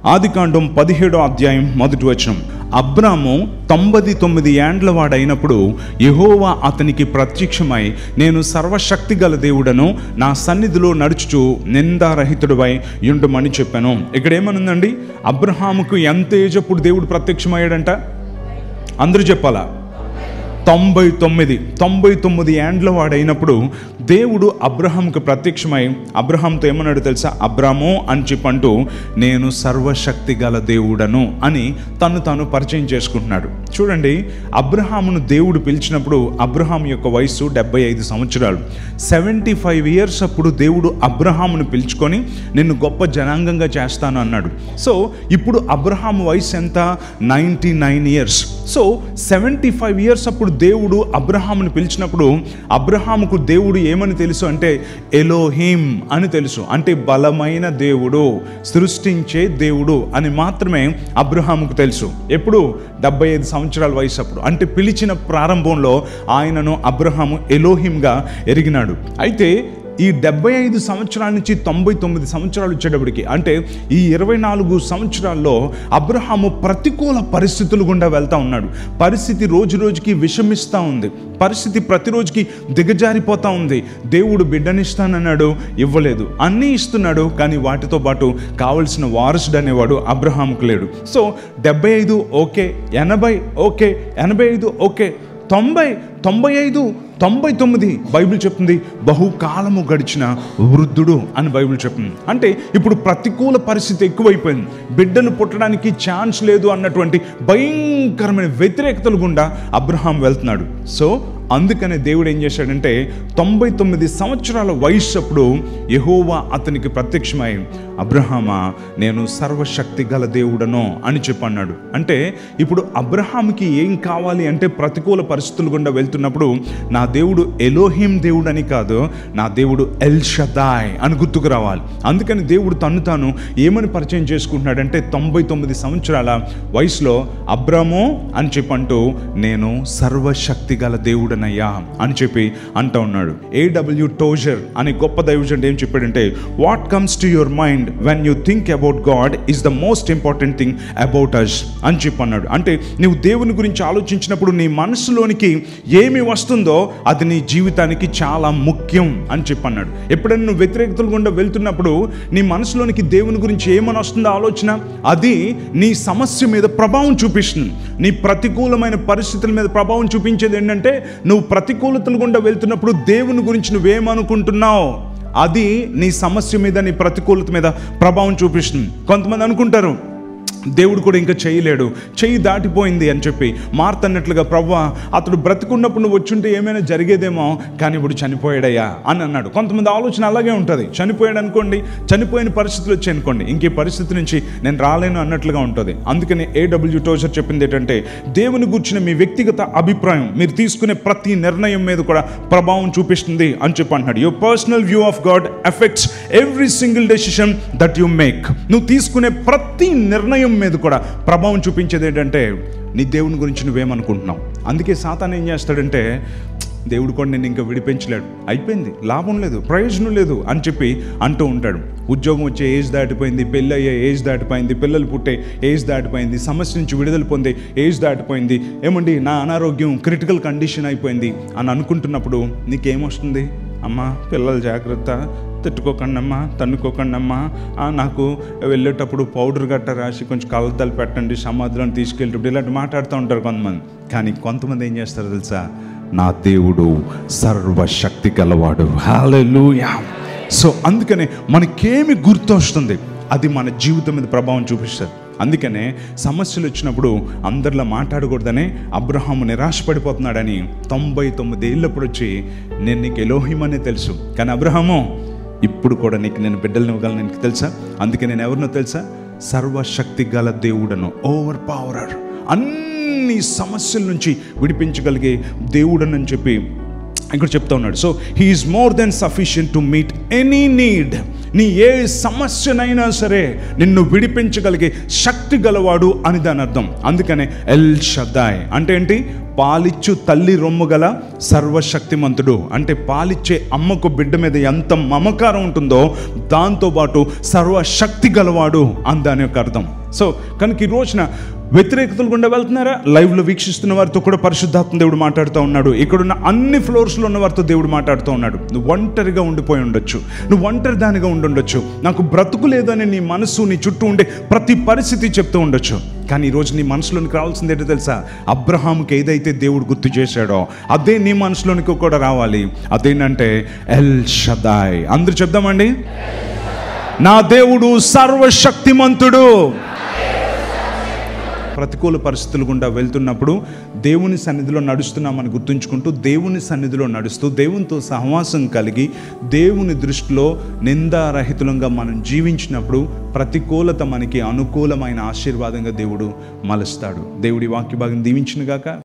ఆదికాండం పదిహేడో అధ్యాయం మొదటి వచనం అబ్రాము తొంభై తొమ్మిది ఏండ్ల వాడైనప్పుడు యెహోవా అతనికి ప్రత్యక్షమై నేను సర్వశక్తి గల దేవుడను నా సన్నిధిలో నడుచుచు నిందారహితుడివై ఉండమని చెప్పాను ఇక్కడ ఏమనుందండి అబ్రహాముకు ఎంత ఏజ్ అప్పుడు దేవుడు ప్రత్యక్షమయ్యాడంట అందరూ చెప్పాలా తొంభై తొమ్మిది తొంభై తొమ్మిది ఏండ్ల వాడైనప్పుడు దేవుడు అబ్రహాంకు ప్రత్యక్షమై అబ్రహాంతో ఏమన్నాడు తెలుసా అబ్రాము అని చెప్పంటూ నేను సర్వశక్తి గల దేవుడను అని తను తాను పరిచయం చేసుకుంటున్నాడు చూడండి అబ్రహామును దేవుడు పిలిచినప్పుడు అబ్రహాం యొక్క వయసు డెబ్బై ఐదు సంవత్సరాలు సెవెంటీ ఫైవ్ ఇయర్స్ అప్పుడు దేవుడు అబ్రహామును పిలుచుకొని నిన్ను గొప్ప జనాంగంగా చేస్తాను అన్నాడు సో ఇప్పుడు అబ్రహాం వయసు ఎంత ninety nine years so seventy five years అప్పుడు దేవుడు అబ్రహామును పిలిచినప్పుడు అబ్రహాముకు దేవుడు ఏమని తెలుసు అంటే ఎలోహిం అని తెలుసు అంటే బలమైన దేవుడు సృష్టించే దేవుడు అని మాత్రమే అబ్రహాముకు తెలుసు ఎప్పుడు డెబ్బై ఐదు సంవత్సరాల వయసు అప్పుడు అంటే పిలిచిన ప్రారంభంలో ఆయనను అబ్రహాము ఎలోహింగా ఎరిగినాడు అయితే ఈ డెబ్బై ఐదు సంవత్సరాల నుంచి తొంభై తొమ్మిది సంవత్సరాలు వచ్చేటప్పటికి అంటే ఈ ఇరవై నాలుగు సంవత్సరాల్లో అబ్రహాము ప్రతికూల పరిస్థితులు గుండా వెళ్తా ఉన్నాడు పరిస్థితి రోజు రోజుకి విషమిస్తూ ఉంది పరిస్థితి ప్రతిరోజుకి దిగజారిపోతా ఉంది దేవుడు బిడ్డనిస్తానన్నాడు ఇవ్వలేదు అన్నీ ఇస్తున్నాడు కానీ వాటితో పాటు కావలసిన వారసుడు అనేవాడు అబ్రహాముకు లేడు సో డెబ్బై ఐదు ఓకే ఎనభై ఓకే ఎనభై ఐదు ఓకే తొంభై తొంభై ఐదు తొంభై తొమ్మిది బైబిల్ చెప్తుంది బహుకాలము గడిచిన వృద్ధుడు అని బైబిల్ చెప్తుంది అంటే ఇప్పుడు ప్రతికూల పరిస్థితి ఎక్కువైపోయింది బిడ్డను పుట్టడానికి ఛాన్స్ లేదు అన్నటువంటి భయంకరమైన వ్యతిరేకతలు గుండా అబ్రహాం వెళ్తున్నాడు సో అందుకనే దేవుడు ఏం చేశాడంటే తొంభై తొమ్మిది సంవత్సరాల వయస్సు అప్పుడు యహోవా అతనికి ప్రత్యక్షమై అబ్రహామా నేను సర్వశక్తి గల దేవుడను అని చెప్పన్నాడు అంటే ఇప్పుడు అబ్రహాంకి ఏం కావాలి అంటే ప్రతికూల పరిస్థితులు గుండా వెళ్తున్నప్పుడు నా దేవుడు ఎలోహిం దేవుడు అని కాదు నా దేవుడు ఎల్ షదాయ్ అని గుర్తుకు రావాలి అందుకని దేవుడు తను తాను ఏమని పరిచయం చేసుకుంటున్నాడంటే తొంభై తొమ్మిది సంవత్సరాల వయసులో అబ్రాము అని చెప్పంటూ నేను సర్వశక్తి గల దేవుడనయ్యా అని చెప్పి అంటూ ఉన్నాడు ఏడబ్ల్యూ టోజర్ అనే గొప్ప దైవజనుడు ఏం చెప్పాడంటే what comes to your mind when you think about God is the most important thing about us అని చెప్పి అన్నాడు అంటే నువ్వు దేవుని గురించి ఆలోచించినప్పుడు నీ మనసులోనికి ఏమి వస్తుందో అది నీ జీవితానికి చాలా ముఖ్యం అని చెప్పి అన్నాడు ఎప్పుడైనా నువ్వు వ్యతిరేకతలు గుండా వెళ్తున్నప్పుడు నీ మనసులోనికి దేవుని గురించి ఏమని వస్తుందో ఆలోచన అది నీ సమస్య మీద ప్రభావం చూపిస్తుంది నీ ప్రతికూలమైన పరిస్థితుల మీద ప్రభావం చూపించేది ఏంటంటే నువ్వు ప్రతికూలతలు గుండా వెళ్తున్నప్పుడు దేవుని గురించి నువ్వేమనుకుంటున్నావు అది నీ సమస్య మీద నీ ప్రతికూలత మీద ప్రభావం చూపిస్తుంది కొంతమంది అనుకుంటారు దేవుడు కూడా ఇంకా చేయలేడు చెయ్యి దాటిపోయింది అని చెప్పి మార్తన్నట్లుగా ప్రవ్వా అతడు బ్రతికున్నప్పుడు నువ్వు వచ్చుంటే ఏమైనా జరిగేదేమో కానీ ఇప్పుడు చనిపోయాడయ్యా అని అన్నాడు కొంతమంది ఆలోచన అలాగే ఉంటుంది చనిపోయాడు అనుకోండి చనిపోయిన పరిస్థితులు వచ్చాయి అనుకోండి ఇంక ఈ పరిస్థితి నుంచి నేను రాలేను అన్నట్లుగా ఉంటుంది అందుకని ఏడబ్ల్యూ టోజర్ చెప్పింది ఏంటంటే దేవుని గురించిన మీ వ్యక్తిగత అభిప్రాయం మీరు తీసుకునే ప్రతి నిర్ణయం మీద కూడా ప్రభావం చూపిస్తుంది అని చెప్పి అంటున్నాడు your personal view of God affects every single decision that you make నువ్వు తీసుకునే ప్రతి నిర్ణయం మీద కూడా ప్రభావం చూపించేది ఏంటంటే నీ దేవుని గురించి నువ్వేమనుకుంటున్నావు అందుకే సాతాన్ ఏం చేస్తాడంటే దేవుడు కూడా నేను ఇంకా విడిపించలేడు అయిపోయింది లాభం లేదు ప్రయోజనం లేదు అని చెప్పి అంటూ ఉంటాడు ఉద్యోగం వచ్చే ఏజ్ దాటిపోయింది పెళ్ళి అయ్యే ఏజ్ దాటిపోయింది పిల్లలు పుట్టే ఏజ్ దాటిపోయింది సమస్య నుంచి విడుదల పొందే ఏజ్ దాటిపోయింది ఏమండి నా అనారోగ్యం క్రిటికల్ కండిషన్ అయిపోయింది అని అనుకుంటున్నప్పుడు నీకేమొస్తుంది అమ్మా పిల్లలు జాగ్రత్త తిట్టుకోకండి అమ్మా తన్నుకోకండి అమ్మా ఆ, నాకు వెళ్ళేటప్పుడు పౌడర్ గట్ట రాసి కొంచెం కలతలు పెట్టండి సమాధిలో తీసుకెళ్ళేటప్పుడు ఇలాంటి మాట్లాడుతూ ఉంటారు కొంతమంది కానీ కొంతమంది ఏం చేస్తారు తెలుసా నా దేవుడు సర్వశక్తి గలవాడు హల్లెలూయా సో అందుకనే మనకేమి గుర్తు వస్తుంది అది మన జీవితం మీద ప్రభావం చూపిస్తుంది అందుకనే సమస్యలు వచ్చినప్పుడు అందరిలో మాట్లాడకూడదనే అబ్రహాము నిరాశపడిపోతున్నాడని తొంభై తొమ్మిది ఏళ్ళప్పుడు వచ్చి నేను నీకు ఎలోహిమనే తెలుసు కానీ అబ్రహాము ఇప్పుడు కూడా నీకు నేను బిడ్డలను ఇవ్వగలను నీకు తెలుసా అందుకే నేను ఎవరినో తెలుసా సర్వశక్తి గల దేవుడను ఓవర్ పవరర్ అన్ని సమస్యల నుంచి విడిపించగలిగే దేవుడనని చెప్పి ఇక్కడ చెప్తా ఉన్నాడు so he is more than sufficient to meet any need నీ ఏ సమస్యనైనా సరే నిన్ను విడిపించగలిగే శక్తి గలవాడు అని దాని అర్థం అందుకనే ఎల్ షదాయ్ అంటే ఏంటి పాలిచ్చు తల్లి రొమ్ము గల సర్వశక్తిమంతుడు అంటే పాలిచ్చే అమ్మకు బిడ్డ మీద ఎంత మమకారం ఉంటుందో దాంతోపాటు సర్వశక్తి గలవాడు అని దాని యొక్క అర్థం సో కనుక ఈ రోజున వ్యతిరేకతలు గుండా వెళ్తున్నారా లైవ్లో వీక్షిస్తున్న వారితో కూడా పరిశుద్ధాత్మ దేవుడు మాట్లాడుతూ ఉన్నాడు ఇక్కడున్న అన్ని ఫ్లోర్స్లో ఉన్న వారితో దేవుడు మాట్లాడుతూ ఉన్నాడు నువ్వు ఒంటరిగా ఉండిపోయి ఉండొచ్చు నువ్వు ఒంటరి దానిగా ఉండుండొచ్చు నాకు బ్రతుకు లేదని నీ మనసు నీ చుట్టూ ఉండే ప్రతి పరిస్థితి చెప్తూ ఉండొచ్చు కానీ ఈరోజు నీ మనసులోనికి రావాల్సింది ఏంటో తెలుసా అబ్రహాంకి ఏదైతే దేవుడు గుర్తు చేశాడో అదే నీ మనసులోనికి కూడా రావాలి అదేంటంటే ఎల్ షదాయ్ అందరూ చెప్దామండి నా దేవుడు సర్వశక్తిమంతుడు ప్రతికూల పరిస్థితులు గుండా వెళ్తున్నప్పుడు దేవుని సన్నిధిలో నడుస్తున్నామని గుర్తుంచుకుంటూ దేవుని సన్నిధిలో నడుస్తూ దేవునితో సహవాసం కలిగి దేవుని దృష్టిలో నిందారహితులంగా మనం జీవించినప్పుడు ప్రతికూలత మనకి అనుకూలమైన ఆశీర్వాదంగా దేవుడు మలుస్తాడు దేవుడి వాక్య భాగం దీవించిన గాక